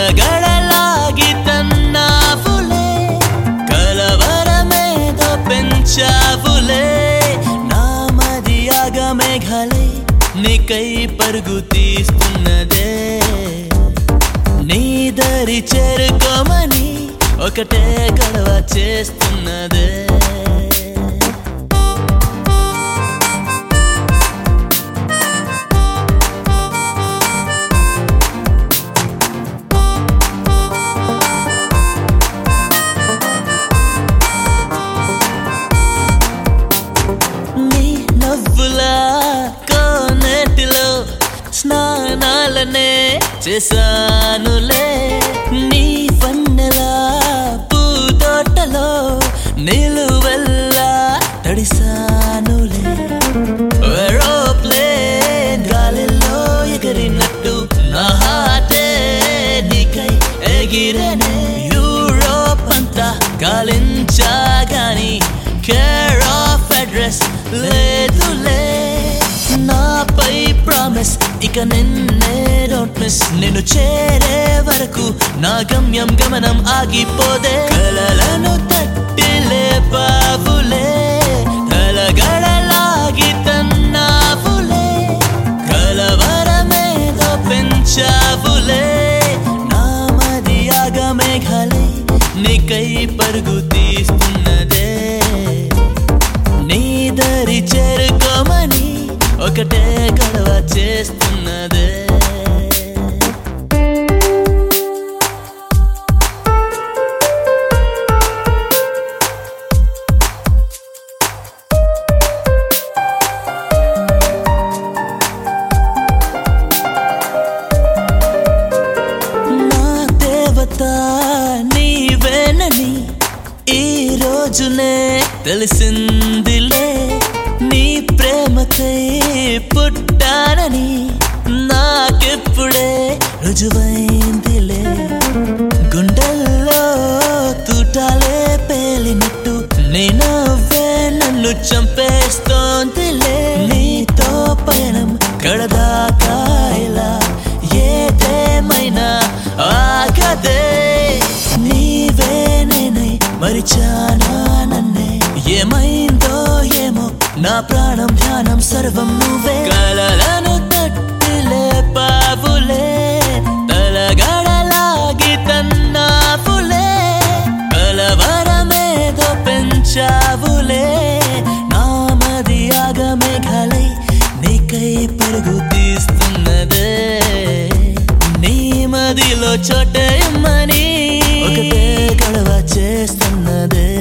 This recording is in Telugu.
గడగడలాగి తన్నావులే కలవరమేదో పెంచావులే నా మది ఆగమేఘలై నీకై పరుగు తీస్తున్నదే నీ దరి చేరుకోమని ఒకటే గొడవ చేస్తున్నదే నీ నవ్వులా కోనేటిలో స్నానాలనే చేశానులే నీ పన్నెలా పూతోటలో నిలువెల్లా తడిసానులే ఏరోప్లేన్ గాలిలో ఎగిరినట్టు నా హాటే నీకై ఎగిరనే యూరోప్ అంతా గాలించాగాని కేర్ ఆఫ్ అడ్రస్ లేదులే నాపై ప్రామిస్ ఇక నిన్నే డోంట్ మిస్ నిన్ను చేరే వరకు నా గమ్యం గమనం ఆగిపోదే కలలను తట్టి లేపావులే కలగడలాగి తన్నావులే కలవరమేదో పెంచావులే నా మది ఆగమేఘలై నీకై పరుగు తీస్తున్నదే నీ దరి చేరుకోమని ఒకటే గొడవ చేస్తున్నదే నా దేవత నీవేనని ఈ రోజునే తెలిసిందిలే నీ ప్రేమకై పుట్టానని నాకెప్పుడే రుజువైందిలే గుండెల్లో తూటాలే పేలినట్టు నేనవ్వే నన్ను చంపేస్తోందిలే నీతో పయనం కడదాకా ఇలా ఏదేమైనా ఆగదే నీవే నేనై మరిచానా నన్నే ఏమైందో ఏమో నా ప్రాణం ధ్యానం సర్వం నువ్వే కలలను తట్టిలే పావులే తలగడలాగి తన్నావులే కలవరమేదో పెంచావులే నామది ఆగమేఘలై నీకై పరుగు తీస్తున్నదే నీ మదిలో చోటేయమని ఒకటే గొడవ చేస్తున్నదే